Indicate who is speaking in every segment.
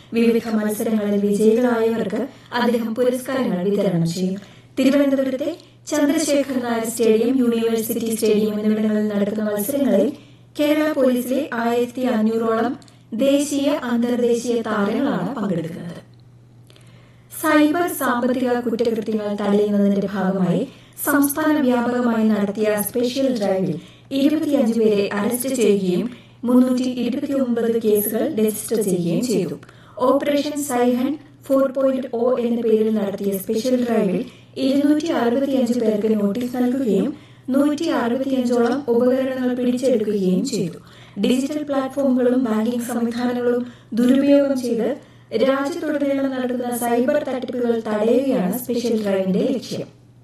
Speaker 1: വിവിധ മത്സരങ്ങളിൽ വിജയികളായവർക്ക് അദ്ദേഹം പുരസ്കാരങ്ങൾ വിതരണം ചെയ്യും തിരുവനന്തപുരത്തെ Chandrasekhar Nair stadium university stadium എന്നിവിടങ്ങളിൽ നടക്കുന്ന മത്സരങ്ങളിൽ കേരള പോലീസിലെ ആയിരത്തി അഞ്ഞൂറോളം ദേശീയ അന്തർദേശീയ താരങ്ങളാണ് പങ്കെടുക്കുന്നത് സൈബർ സാമ്പത്തിക കുറ്റകൃത്യങ്ങൾ തടയുന്നതിന്റെ ഭാഗമായി സംസ്ഥാന വ്യാപകമായി നടത്തിയ സ്പെഷ്യൽ ഡ്രൈവിൽ ഇരുപത്തിയഞ്ച് പേരെ അറസ്റ്റ് ചെയ്യുകയും മുന്നൂറ്റി ഇരുപത്തിയൊമ്പത് കേസുകൾ രജിസ്റ്റർ ചെയ്യുകയും ചെയ്തു ഓപ്പറേഷൻ സൈഹൺ ഫോർ പോയിന്റ് ഒ എന്ന പേരിൽ നടത്തിയ സ്പെഷ്യൽ ഡ്രൈവിൽ ഇരുന്നൂറ്റി അറുപത്തിയഞ്ച് പേർക്ക് നോട്ടീസ് നൽകുകയും നൂറ്റി അറുപത്തിയഞ്ചോളം ഉപകരണങ്ങൾ പിടിച്ചെടുക്കുകയും ചെയ്തു ഡിജിറ്റൽ പ്ലാറ്റ്ഫോമുകളും ബാങ്കിംഗ് സംവിധാനങ്ങളും ദുരുപയോഗം ചെയ്ത് രാജ്യത്തുടനീളം നടക്കുന്ന സൈബർ തട്ടിപ്പുകൾ തടയുകയാണ് സ്പെഷ്യൽ ഡ്രൈവിന്റെ ലക്ഷ്യം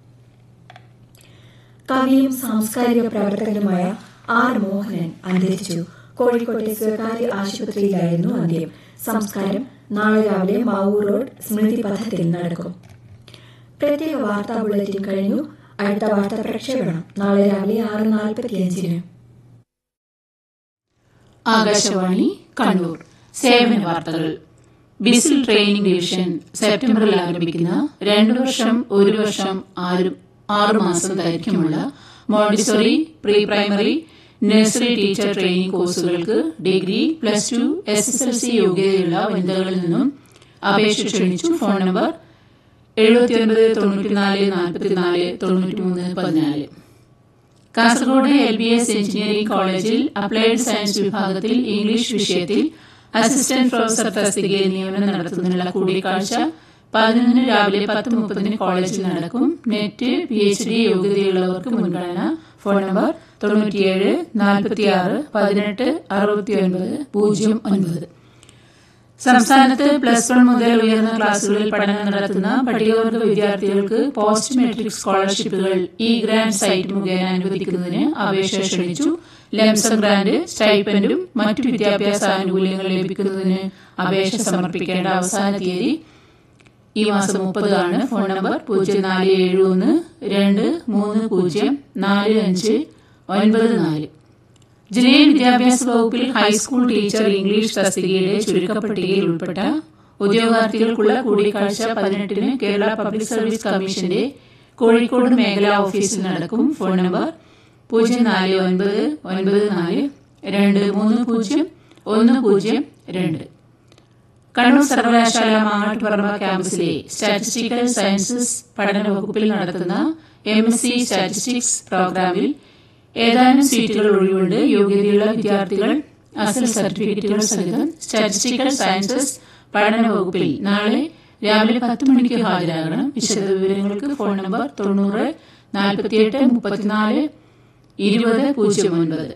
Speaker 1: കവിയും സാംസ്കാരിക പ്രവർത്തകനുമായ ആർ മോഹനൻ അന്തരിച്ചു കോഴിക്കോട്ടെ സ്വകാര്യ ആശുപത്രിയിലായിരുന്നു അന്ത്യം സംസ്കാരം നാളെ രാവിലെ മാവൂർ റോഡ് സ്മൃതി പഥത്തിൽ നടക്കും പ്രത്യേക വാർത്താ ബുള്ളറ്റിൻ കഴിഞ്ഞു അടുത്ത വാർത്താ പ്രക്ഷേപണം നാളെ രാവിലെ ആറ് നാൽപ്പത്തിയഞ്ചിന്
Speaker 2: ആകാശവാണി കണ്ണൂർ സേവന വാർത്തകൾ ബിസിൽ ട്രെയിനിംഗ് ഡിവിഷൻ സെപ്റ്റംബറിൽ ആരംഭിക്കുന്ന രണ്ടു വർഷം ഒരു വർഷം ആറു മാസം ദൈർഘ്യമുള്ള Montessori pre primary nursery teacher training കോഴ്സുകൾക്ക് degree plus two S S L C യോഗ്യതയുള്ള വനിതകളിൽ നിന്നും അപേക്ഷ ക്ഷണിച്ചു ഫോൺ നമ്പർ എഴുപത്തിയൊൻപത് തൊണ്ണൂറ്റിനാല് നാൽപ്പത്തിനാല് തൊണ്ണൂറ്റിമൂന്ന് പതിനാല് Kasaragod L B S engineering കോളേജിൽ അപ്ലൈഡ് സയൻസ് വിഭാഗത്തിൽ ഇംഗ്ലീഷ് വിഷയത്തിൽ അസിസ്റ്റന്റ് പ്രൊഫസർ തസ്തികയിൽ നിയമനം നടത്തുന്നതിനുള്ള കൂടിക്കാഴ്ച പതിനൊന്നിന് രാവിലെ പത്ത് മുപ്പതിന് കോളേജിൽ നടക്കും നെറ്റ് പി എച്ച് ഡി യോഗ്യതയുള്ളവർക്ക് മുൻഗണന ഫോൺ നമ്പർ തൊണ്ണൂറ്റിയേഴ് നാൽപ്പത്തിയാറ് പതിനെട്ട് അറുപത്തിയൊൻപത് പൂജ്യം ഒൻപത് സംസ്ഥാനത്ത് പ്ലസ് വൺ മുതൽ ഉയർന്ന ക്ലാസുകളിൽ പഠനം നടത്തുന്ന പട്ടികവർഗ വിദ്യാർത്ഥികൾക്ക് പോസ്റ്റ് മെട്രിക് സ്കോളർഷിപ്പുകൾ ഇ ഗ്രാന്റ് സൈറ്റ് മുഖേന അനുവദിക്കുന്നതിന് അപേക്ഷ ക്ഷണിച്ചു ലംസം ഗ്രാന്റ് സ്റ്റൈപ്പൻഡും മറ്റു വിദ്യാഭ്യാസ ആനുകൂല്യങ്ങൾ ലഭിക്കുന്നതിന് അപേക്ഷ സമർപ്പിക്കേണ്ട അവസാന തീയതി ഈ മാസം മുപ്പതാണ് ഫോൺ നമ്പർ പൂജ്യം നാല് ഏഴ് ഒന്ന് രണ്ട് മൂന്ന് പൂജ്യം നാല് അഞ്ച് ഒൻപത് നാല് ജില്ലയിൽ വിദ്യാഭ്യാസ വകുപ്പിൽ ഹൈസ്കൂൾ ടീച്ചർ ഇംഗ്ലീഷ് തസ്തികയുടെ ചുരുക്കപ്പട്ടികയിൽ ഉൾപ്പെട്ട ഉദ്യോഗാർത്ഥികൾക്കുള്ള കൂടിക്കാഴ്ച പതിനെട്ടിന് കേരള പബ്ലിക് സർവീസ് കമ്മീഷന്റെ കോഴിക്കോട് മേഖലാ ഓഫീസിൽ നടക്കും ഫോൺ നമ്പർ പൂജ്യം നാല് ഒൻപത് ഒൻപത് നാല് രണ്ട് മൂന്ന് പൂജ്യം ഒന്ന് പൂജ്യം രണ്ട് കണ്ണൂർ സർവകലാശാല മാങ്ങാട്ടുപറമ്പ ക്യാമ്പസിലെ സ്റ്റാറ്റിസ്റ്റിക്കൽ സയൻസസ് പഠന വകുപ്പിൽ നടത്തുന്ന എം എസ് സി സ്റ്റാറ്റിസ്റ്റിക്സ് പ്രോഗ്രാമിൽ ഏതാനും സീറ്റുകൾ ഒഴിവുണ്ട് യോഗ്യതയുള്ള വിദ്യാർത്ഥികൾ അസൽ സർട്ടിഫിക്കറ്റുകൾ സഹിതം സ്റ്റാറ്റിസ്റ്റിക്കൽ സയൻസസ് പഠന വകുപ്പിൽ നാളെ രാവിലെ പത്ത് മണിക്ക് ഹാജരാകണം വിശദവിവരങ്ങൾക്ക് ഫോൺ നമ്പർ തൊണ്ണൂറ് നാൽപ്പത്തിയെട്ട് മുപ്പത്തിനാല് ഇരുപത് പൂജ്യം ഒൻപത്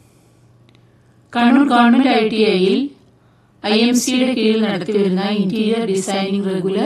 Speaker 2: കണ്ണൂർ ഗവൺമെന്റ് ഐ ടി ഐയിൽ ഐ എം സിയുടെ കീഴിൽ നടത്തിവരുന്ന ഇന്റീരിയർ ഡിസൈനിംഗ് റെഗുലർ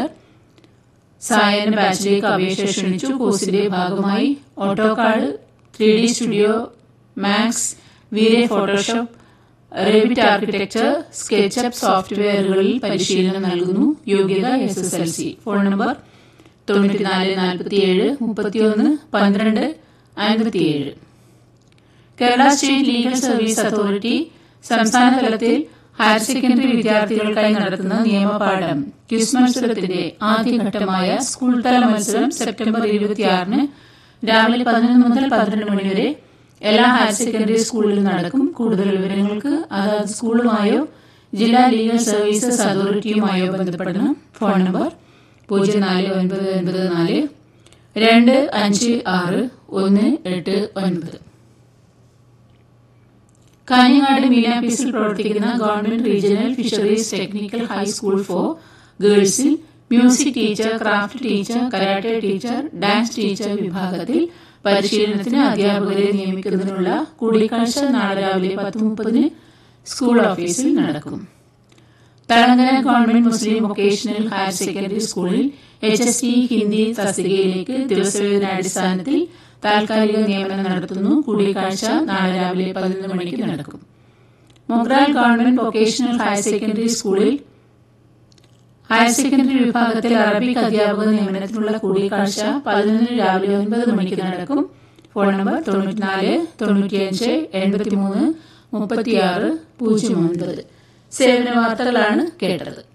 Speaker 2: സായന ബാച്ചിലേക്ക് അപേക്ഷ ക്ഷണിച്ചു കോഴ്സിന്റെ ഭാഗമായി AutoCAD three D studio max VRay Photoshop Revit architecture SketchUp സോഫ്റ്റ്വെയറുകളിൽ പരിശീലനം നൽകുന്നു യോഗ്യത S S L C phone number തൊണ്ണൂറ്റിനാല് നാൽപ്പത്തിയേഴ് മുപ്പത്തിയൊന്ന് പന്ത്രണ്ട് അൻപത്തിയേഴ് Kerala state legal service authority സംസ്ഥാന തലത്തിൽ ഹയർ സെക്കൻഡറി വിദ്യാർത്ഥികൾക്കായി നടത്തുന്ന നിയമപാഠം ക്വിസ് മത്സരത്തിന്റെ ആദ്യഘട്ടമായ സ്കൂൾ തല മത്സരം സെപ്റ്റംബർ ഇരുപത്തിയാറിന് രാവിലെ പതിനൊന്ന് മുതൽ പന്ത്രണ്ട് മണിവരെ എല്ലാ ഹയർ സെക്കൻഡറി സ്കൂളിലും നടക്കും കൂടുതൽ വിവരങ്ങൾക്ക് അതാത് സ്കൂളുമായോ ജില്ലാ ലീഗൽ സർവീസസ് അതോറിറ്റിയുമായോ ബന്ധപ്പെടണം ഫോൺ നമ്പർ പൂജ്യം നാല് ഒൻപത് ഒൻപത് നാല് രണ്ട് അഞ്ച് ആറ് ഒന്ന് എട്ട് ഒൻപത് കാഞ്ഞങ്ങാട് മീനാപ്പീസിൽ പ്രവർത്തിക്കുന്ന government regional fisheries technical high school for ഗേൾസിൽ music teacher craft teacher karate teacher dance teacher വിഭാഗത്തിൽ പരിശീലനത്തിന് അധ്യാപകരെ നിയമിക്കുന്നതിനുള്ള കൂടിക്കാഴ്ച നാളെ രാവിലെ പത്ത് മുപ്പതിന് സ്കൂൾ ഓഫീസിൽ നടക്കും Thalangara government Muslim vocational higher secondary സ്കൂളിൽ എച്ച് എസ് ടി ഹിന്ദി തസ്തികയിലേക്ക് ദിവസവേതനാടിസ്ഥാനത്തിൽ താൽക്കാലിക നിയമനം നടത്തുന്നു കൂടിക്കാഴ്ച നാളെ രാവിലെ പതിനൊന്ന് മണിക്ക് നടക്കും Mogral government vocational higher secondary സ്കൂളിൽ ഹയർ സെക്കൻഡറി വിഭാഗത്തിൽ അറബിക് അധ്യാപക നിയമനത്തിനുള്ള കൂടിക്കാഴ്ച പതിനൊന്നിന് രാവിലെ ഒൻപത് മണിക്ക് നടക്കും ഫോൺ നമ്പർ തൊണ്ണൂറ്റിനാല് തൊണ്ണൂറ്റിയഞ്ച് എൺപത്തിമൂന്ന് മുപ്പത്തിയാറ് പൂജ്യം ഒൻപത് സേവന വാർത്തകളാണ് കേട്ടത്